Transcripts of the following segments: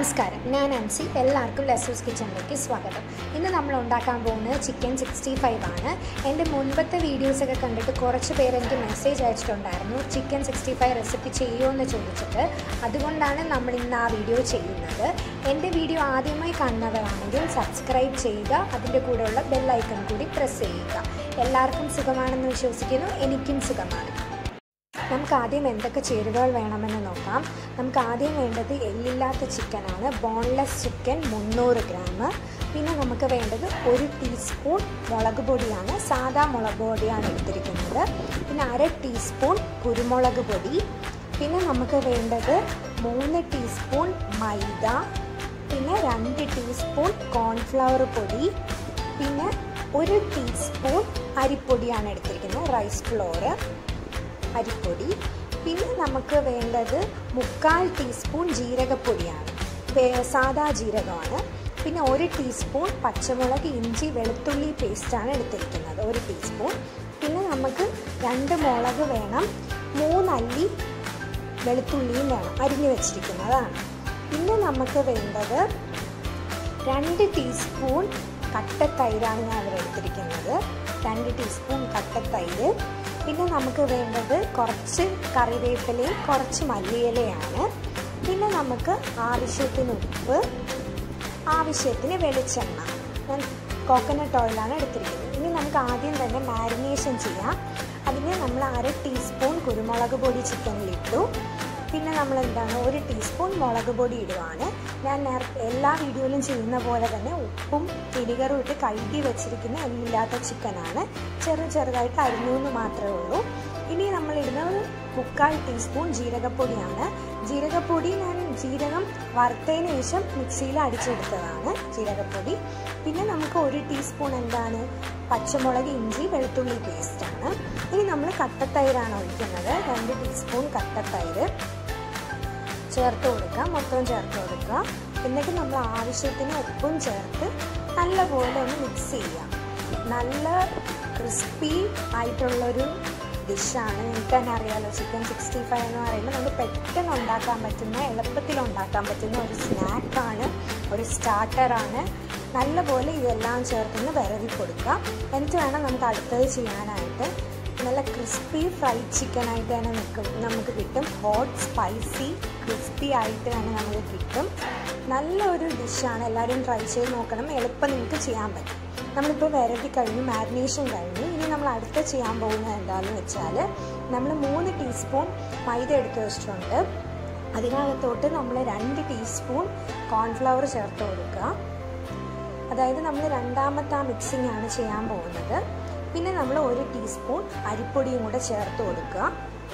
നമസ്കാരം ഞാൻ അൻസി എല്ലാവർക്കും ലെസൂസ് കിച്ചണിലേക്ക് സ്വാഗതം ഇന്ന് നമ്മൾ ഉണ്ടാക്കാൻ പോകുന്നത് ചിക്കൻ സിക്സ്റ്റി ഫൈവ് ആണ് എൻ്റെ മുൻപത്തെ വീഡിയോസൊക്കെ കണ്ടിട്ട് കുറച്ച് പേര് എനിക്ക് മെസ്സേജ് അയച്ചിട്ടുണ്ടായിരുന്നു ചിക്കൻ സിക്സ്റ്റി ഫൈവ് റെസിപ്പി ചെയ്യുമോ എന്ന് ചോദിച്ചിട്ട് അതുകൊണ്ടാണ് നമ്മൾ ഇന്ന് ആ വീഡിയോ ചെയ്യുന്നത് എൻ്റെ വീഡിയോ ആദ്യമായി കാണുന്നവരാണെങ്കിൽ സബ്സ്ക്രൈബ് ചെയ്യുക അതിൻ്റെ കൂടെയുള്ള ബെല്ലൈക്കൺ കൂടി പ്രസ് ചെയ്യുക എല്ലാവർക്കും സുഖമാണെന്ന് വിശ്വസിക്കുന്നു എനിക്കും സുഖമാണ് നമുക്ക് ആദ്യം എന്തൊക്കെ ചേരുവകൾ വേണമെന്ന് നോക്കാം നമുക്ക് ആദ്യം വേണ്ടത് എല്ലില്ലാത്ത ചിക്കനാണ് ബോൺലെസ് ചിക്കൻ മുന്നൂറ് ഗ്രാം പിന്നെ നമുക്ക് വേണ്ടത് ഒരു ടീസ്പൂൺ മുളക് പൊടിയാണ് സാദാ മുളക് പൊടിയാണ് എടുത്തിരിക്കുന്നത് പിന്നെ അര ടീസ്പൂൺ കുരുമുളക് പൊടി പിന്നെ നമുക്ക് വേണ്ടത് മൂന്ന് ടീസ്പൂൺ മൈദ പിന്നെ രണ്ട് ടീസ്പൂൺ കോൺഫ്ലവർ പൊടി പിന്നെ ഒരു ടീസ്പൂൺ അരിപ്പൊടിയാണ് എടുത്തിരിക്കുന്നത് റൈസ് ഫ്ലോറ് അരിപ്പൊടി പിന്നെ നമുക്ക് വേണ്ടത് മുക്കാൽ ടീസ്പൂൺ ജീരകപ്പൊടിയാണ് സാദാ ജീരകമാണ് പിന്നെ ഒരു ടീസ്പൂൺ പച്ചമുളക് ഇഞ്ചി വെളുത്തുള്ളി പേസ്റ്റാണ് എടുത്തിരിക്കുന്നത് ഒരു ടീസ്പൂൺ പിന്നെ നമുക്ക് രണ്ട് മുളക് വേണം മൂന്നല്ലി വെളുത്തുള്ളിയും വേണം അരിഞ്ഞു വെച്ചിരിക്കുന്നതാണ് പിന്നെ നമുക്ക് വേണ്ടത് രണ്ട് ടീസ്പൂൺ കട്ടത്തൈരാണ് ഞാൻ ഇവിടെ എടുത്തിരിക്കുന്നത് രണ്ട് ടീസ്പൂൺ കട്ടത്തൈര് പിന്നെ നമുക്ക് വേണ്ടത് കുറച്ച് കറിവേപ്പിലയും കുറച്ച് മല്ലിയിലയാണ് പിന്നെ നമുക്ക് ആവശ്യത്തിന് ഉപ്പ് ആവശ്യത്തിന് വെളിച്ചെണ്ണ ഞാൻ കോക്കനട്ട് ഓയിലാണ് എടുത്തിരിക്കുന്നത് ഇനി നമുക്ക് ആദ്യം തന്നെ മാരിനേഷൻ ചെയ്യാം അതിന് നമ്മൾ അര ടീസ്പൂൺ കുരുമുളക് പൊടി ചിക്കനിലിട്ടു പിന്നെ നമ്മൾ എന്താണ് ഒരു ടീസ്പൂൺ മുളക് പൊടി ഇടുവാണ് ഞാൻ നേർ എല്ലാ വീഡിയോയിലും ചെയ്യുന്ന പോലെ തന്നെ ഉപ്പും വിനിഗറും ഇട്ട് കഴുകി വെച്ചിരിക്കുന്ന എല്ലില്ലാത്ത ചിക്കനാണ് ചെറു ചെറുതായിട്ട് അരിഞ്ഞു എന്ന് മാത്രമേ ഉള്ളൂ ഇനി നമ്മൾ ഇടുന്നത് മുക്കാൽ ടീസ്പൂൺ ജീരകപ്പൊടിയാണ് ജീരകപ്പൊടി ഞാൻ ജീരകം വറുത്തതിന് ശേഷം മിക്സിയിൽ അടിച്ചെടുത്തതാണ് ജീരകപ്പൊടി പിന്നെ നമുക്ക് ഒരു ടീസ്പൂൺ എന്താണ് പച്ചമുളക് ഇഞ്ചി വെളുത്തുള്ളി പേസ്റ്റാണ് ഇനി നമ്മൾ കട്ടത്തൈരാണ് ഒഴിക്കുന്നത് രണ്ട് ടീസ്പൂൺ കട്ടത്തൈര് ചേർത്ത് കൊടുക്കുക മൊത്തം ചേർത്ത് കൊടുക്കുക എന്നിട്ട് നമ്മൾ ആവശ്യത്തിന് ഉപ്പും ചേർത്ത് നല്ലപോലെ ഒന്ന് മിക്സ് ചെയ്യാം നല്ല ക്രിസ്പി ആയിട്ടുള്ളൊരു ഡിഷാണ് നിങ്ങൾക്ക് തന്നെ അറിയാമല്ലോ ചിക്കൻ സിക്സ്റ്റി ഫൈവ് എന്ന് പറയുമ്പോൾ നമുക്ക് പെട്ടെന്ന് ഉണ്ടാക്കാൻ പറ്റുന്ന എളുപ്പത്തിൽ ഉണ്ടാക്കാൻ പറ്റുന്ന ഒരു സ്നാക്കാണ് ഒരു സ്റ്റാർട്ടറാണ് നല്ലപോലെ ഇതെല്ലാം ചേർത്തൊന്ന് വിരവി കൊടുക്കുക എന്നിട്ട് വേണം നമുക്ക് അടുത്തത് ചെയ്യാനായിട്ട് നല്ല ക്രിസ്പി ഫ്രൈഡ് ചിക്കൻ ആയിട്ട് തന്നെ നിൽക്കും നമുക്ക് കിട്ടും ഹോട്ട് സ്പൈസി ക്രിസ്പി ആയിട്ട് തന്നെ നമുക്ക് കിട്ടും നല്ലൊരു ഡിഷാണ് എല്ലാവരും ട്രൈ ചെയ്ത് നോക്കണം എളുപ്പം നിങ്ങൾക്ക് ചെയ്യാൻ പറ്റും നമ്മളിപ്പോൾ വിരട്ടി കഴിഞ്ഞു മാരിനേഷൻ കഴിഞ്ഞു ഇനി നമ്മൾ അടുത്ത ചെയ്യാൻ പോകുന്നത് എന്താണെന്ന് വെച്ചാൽ നമ്മൾ മൂന്ന് ടീസ്പൂൺ മൈദ എടുത്ത് വെച്ചിട്ടുണ്ട് അതിനകത്തോട്ട് നമ്മൾ രണ്ട് ടീസ്പൂൺ കോൺഫ്ലവർ ചേർത്ത് കൊടുക്കുക അതായത് നമ്മൾ രണ്ടാമത്തെ ആ മിക്സിംഗ് ആണ് ചെയ്യാൻ പോകുന്നത് പിന്നെ നമ്മൾ ഒരു ടീസ്പൂൺ അരിപ്പൊടിയും കൂടെ ചേർത്ത് കൊടുക്കുക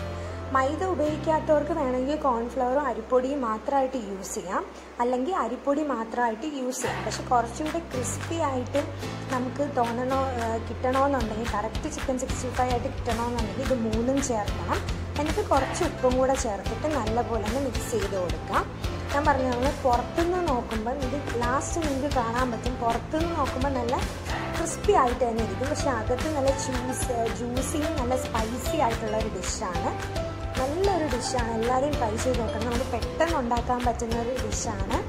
മൈദ ഉപയോഗിക്കാത്തവർക്ക് വേണമെങ്കിൽ കോൺഫ്ലവറും അരിപ്പൊടിയും മാത്രമായിട്ട് യൂസ് ചെയ്യാം അല്ലെങ്കിൽ അരിപ്പൊടി മാത്രമായിട്ട് യൂസ് ചെയ്യാം പക്ഷെ കുറച്ചുകൂടെ ക്രിസ്പി ആയിട്ട് നമുക്ക് തോന്നണോ കിട്ടണമെന്നുണ്ടെങ്കിൽ കറക്റ്റ് ചിക്കൻ സിക്സ്റ്റി ഫൈവ് ആയിട്ട് കിട്ടണമെന്നുണ്ടെങ്കിൽ ഇത് മൂന്നും ചേർക്കണം എന്നിട്ട് കുറച്ച് ഉപ്പും കൂടെ ചേർത്തിട്ട് നല്ലപോലെ ഒന്ന് മിക്സ് ചെയ്ത് കൊടുക്കാം ഞാൻ പറഞ്ഞു നമ്മൾ പുറത്തുനിന്ന് നോക്കുമ്പോൾ ഇത് ലാസ്റ്റ് നിങ്ങൾക്ക് കാണാൻ പറ്റും പുറത്തുനിന്ന് നോക്കുമ്പോൾ നല്ല ക്രിസ്പി ആയിട്ട് തന്നെ ഇരിക്കും പക്ഷെ അകത്ത് നല്ല ജ്യൂസ് ജ്യൂസിയും നല്ല സ്പൈസി ആയിട്ടുള്ള ഒരു ഡിഷാണ് നല്ലൊരു ഡിഷാണ് എല്ലാവരെയും ട്രൈ ചെയ്ത് നോക്കണം നമുക്ക് പെട്ടെന്ന് ഉണ്ടാക്കാൻ പറ്റുന്ന ഒരു ഡിഷാണ്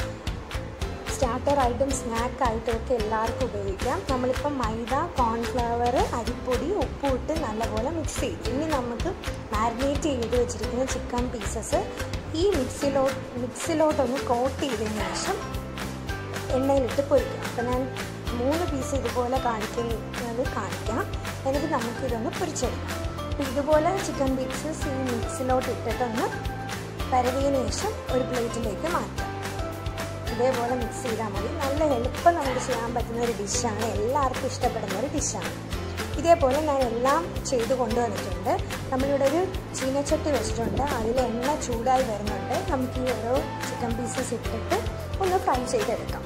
സ്റ്റാർട്ടറായിട്ടും സ്നാക്കായിട്ടും ഒക്കെ എല്ലാവർക്കും ഉപയോഗിക്കാം നമ്മളിപ്പോൾ മൈദ കോൺഫ്ലവർ അരിപ്പൊടി ഉപ്പും ഇട്ട് നല്ലപോലെ മിക്സ് ചെയ്യും ഇനി നമുക്ക് മാരിനേറ്റ് ചെയ്ത് വെച്ചിരിക്കുന്ന ചിക്കൻ പീസസ് ഈ മിക്സിലോട്ട് മിക്സിലോട്ടൊന്ന് കോട്ട് ചെയ്തതിന് ശേഷം എണ്ണയിലിട്ട് പൊരിക്കാം അപ്പോൾ ഞാൻ മൂന്ന് പീസ് ഇതുപോലെ കാണിക്കുന്നത് കാണിക്കാം എന്നിട്ട് നമുക്കിതൊന്ന് പൊരിച്ചെടുക്കാം അപ്പോൾ ഇതുപോലെ ചിക്കൻ പീസസ് ഈ മിക്സിലോട്ട് ഇട്ടിട്ടൊന്ന് പരവിയതിന് ശേഷം ഒരു പ്ലേറ്റിലേക്ക് മാറ്റാം ഇതേപോലെ മിക്സ് ചെയ്താൽ മതി നല്ല എളുപ്പം നമുക്ക് ചെയ്യാൻ പറ്റുന്ന ഒരു ഡിഷാണ് എല്ലാവർക്കും ഇഷ്ടപ്പെടുന്ന ഒരു ഡിഷാണ് ഇതേപോലെ ഞാൻ എല്ലാം ചെയ്ത് കൊണ്ടുവന്നിട്ടുണ്ട് നമ്മളിവിടെ ഒരു ചീനച്ചട്ടി വെച്ചിട്ടുണ്ട് അതിൽ എണ്ണ ചൂടായി വരുന്നുണ്ട് നമുക്ക് ഈ ഓരോ ചിക്കൻ പീസസ് ഇട്ടിട്ട് ഒന്ന് ഫ്രൈ ചെയ്തെടുക്കാം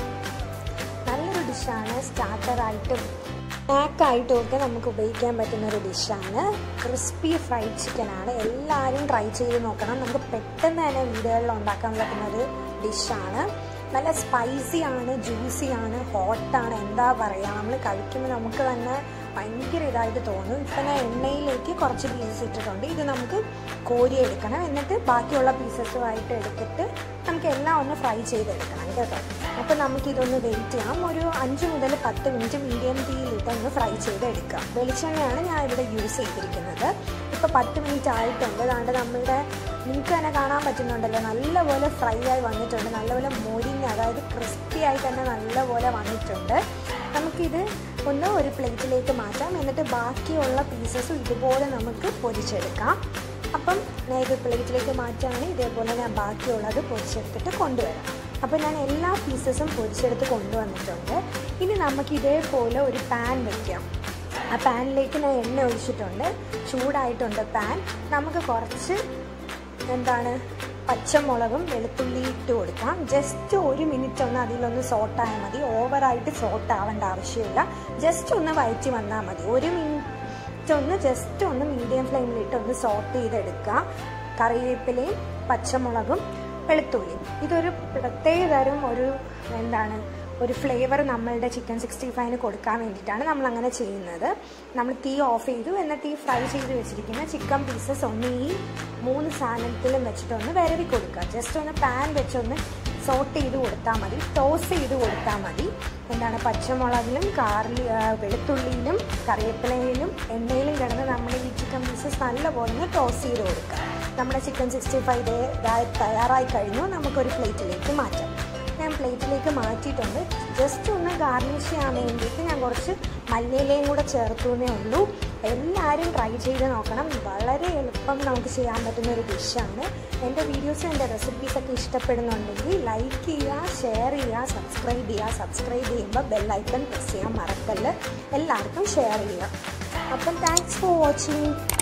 നല്ലൊരു ഡിഷാണ് സ്റ്റാർട്ടറായിട്ടും സ്നാക്കായിട്ടും ഒക്കെ നമുക്ക് ഉപയോഗിക്കാൻ പറ്റുന്ന ഒരു ഡിഷാണ് ക്രിസ്പി ഫ്രൈഡ് ചിക്കനാണ് എല്ലാവരും ട്രൈ ചെയ്ത് നോക്കണം നമുക്ക് പെട്ടെന്ന് തന്നെ വീടുകളിൽ ഉണ്ടാക്കാൻ പറ്റുന്ന ഒരു ഡിഷാണ് നല്ല സ്പൈസി ആണ് ജ്യൂസി ആണ് ഹോട്ടാണ് എന്താ പറയുക നമ്മൾ കഴിക്കുമ്പോൾ നമുക്ക് തന്നെ ഭയങ്കര ഇതായിട്ട് തോന്നും ഇപ്പം ഞാൻ എണ്ണയിലേക്ക് കുറച്ച് പീസസ് ഇട്ടിട്ടുണ്ട് ഇത് നമുക്ക് കോരി എടുക്കണം എന്നിട്ട് ബാക്കിയുള്ള പീസസുമായിട്ട് എടുത്തിട്ട് നമുക്ക് എല്ലാം ഒന്ന് ഫ്രൈ ചെയ്തെടുക്കണം കേട്ടോ അപ്പോൾ നമുക്കിതൊന്ന് വെയിറ്റ് ചെയ്യാം ഒരു അഞ്ച് മുതൽ പത്ത് മിനിറ്റ് മീഡിയം തീയിലിട്ട് ഒന്ന് ഫ്രൈ ചെയ്തെടുക്കാം വെളിച്ചെണ്ണയാണ് ഞാൻ ഇവിടെ യൂസ് ചെയ്തിരിക്കുന്നത് ഇപ്പോൾ പത്ത് മിനിറ്റ് ആയിട്ടുണ്ട് അതാണ്ട് നമ്മളുടെ നിങ്ങൾക്ക് തന്നെ കാണാൻ പറ്റുന്നുണ്ടല്ലോ നല്ലപോലെ ഫ്രൈ ആയി വന്നിട്ടുണ്ട് നല്ലപോലെ മൊരിഞ്ഞ് അതായത് ക്രിസ്പി ആയി തന്നെ നല്ലപോലെ വന്നിട്ടുണ്ട് നമുക്കിത് ഒന്ന് ഒരു പ്ലേറ്റിലേക്ക് മാറ്റാം എന്നിട്ട് ബാക്കിയുള്ള പീസസും ഇതുപോലെ നമുക്ക് പൊരിച്ചെടുക്കാം അപ്പം ഞാൻ ഇത് പ്ലേറ്റിലേക്ക് മാറ്റുകയാണെങ്കിൽ ഇതേപോലെ ഞാൻ ബാക്കിയുള്ളത് പൊരിച്ചെടുത്തിട്ട് കൊണ്ടുവരാം അപ്പോൾ ഞാൻ എല്ലാ പീസസും പൊരിച്ചെടുത്ത് കൊണ്ടുവന്നിട്ടുണ്ട് ഇനി നമുക്ക് ഇതേപോലെ ഒരു പാൻ വയ്ക്കാം ആ പാനിലേക്ക് ഞാൻ എണ്ണ ഒഴിച്ചിട്ടുണ്ട് ചൂടായിട്ടുണ്ട് പാൻ നമുക്ക് കുറച്ച് എന്താണ് പച്ചമുളകും വെളുത്തുള്ളി ഇട്ട് കൊടുക്കാം ജസ്റ്റ് ഒരു മിനിറ്റ് ഒന്ന് അതിലൊന്ന് സോട്ടായാൽ മതി ഓവറായിട്ട് സോട്ട് ആവേണ്ട ആവശ്യമില്ല ജസ്റ്റ് ഒന്ന് വയറ്റി വന്നാൽ മതി ഒരു മിനിറ്റ് ഒന്ന് ജസ്റ്റ് ഒന്ന് മീഡിയം ഫ്ലെയിമിലിട്ട് ഒന്ന് സോട്ട് ചെയ്തെടുക്കുക കറിവേപ്പിലയും പച്ചമുളകും വെളുത്തുള്ളിയും ഇതൊരു പ്രത്യേക തരം ഒരു എന്താണ് ഒരു ഫ്ലേവർ നമ്മളുടെ ചിക്കൻ സിക്സ്റ്റി ഫൈവിന് കൊടുക്കാൻ വേണ്ടിയിട്ടാണ് നമ്മൾ അങ്ങനെ ചെയ്യുന്നത് നമ്മൾ തീ ഓഫ് ചെയ്തു എന്നിട്ട് ഈ ഫ്രൈ ചെയ്ത് വെച്ചിരിക്കുന്ന ചിക്കൻ പീസസ് ഒന്ന് ഈ മൂന്ന് സാധനത്തിലും വെച്ചിട്ടൊന്ന് വിരവി കൊടുക്കുക ജസ്റ്റ് ഒന്ന് പാൻ വെച്ചൊന്ന് സോട്ട് ചെയ്ത് കൊടുത്താൽ മതി ടോസ് ചെയ്ത് കൊടുത്താൽ മതി എന്താണ് പച്ചമുളകിലും കാറിൽ വെളുത്തുള്ളിയിലും കറിവേപ്പിലയിലും എണ്ണയിലും കിടന്ന് നമ്മുടെ ഈ ചിക്കൻ പീസസ് നല്ലപോലെ ഒന്ന് ടോസ് ചെയ്ത് കൊടുക്കുക നമ്മുടെ ചിക്കൻ സിക്സ്റ്റി ഫൈവ് തയ്യാറായി കഴിഞ്ഞു നമുക്കൊരു പ്ലേറ്റിലേക്ക് മാറ്റാം ഞാൻ പ്ലേറ്റിലേക്ക് മാറ്റിയിട്ടുണ്ട് ജസ്റ്റ് ഒന്ന് ഗാർണിഷ് ചെയ്യാൻ വേണ്ടിയിട്ട് ഞാൻ കുറച്ച് മല്ലിയിലയും കൂടെ ചേർത്തുന്നേ ഉള്ളൂ എല്ലാവരും ട്രൈ ചെയ്ത് നോക്കണം വളരെ എളുപ്പം നമുക്ക് ചെയ്യാൻ പറ്റുന്ന ഒരു ഡിഷാണ് എൻ്റെ വീഡിയോസ് എൻ്റെ റെസിപ്പീസൊക്കെ ഇഷ്ടപ്പെടുന്നുണ്ടെങ്കിൽ ലൈക്ക് ചെയ്യുക ഷെയർ ചെയ്യുക സബ്സ്ക്രൈബ് ചെയ്യുക സബ്സ്ക്രൈബ് ചെയ്യുമ്പോൾ ബെല്ലൈക്കൺ പ്രസ് ചെയ്യാൻ മറക്കല്ല് എല്ലാവർക്കും ഷെയർ ചെയ്യുക അപ്പം താങ്ക്സ് ഫോർ വാച്ചിങ്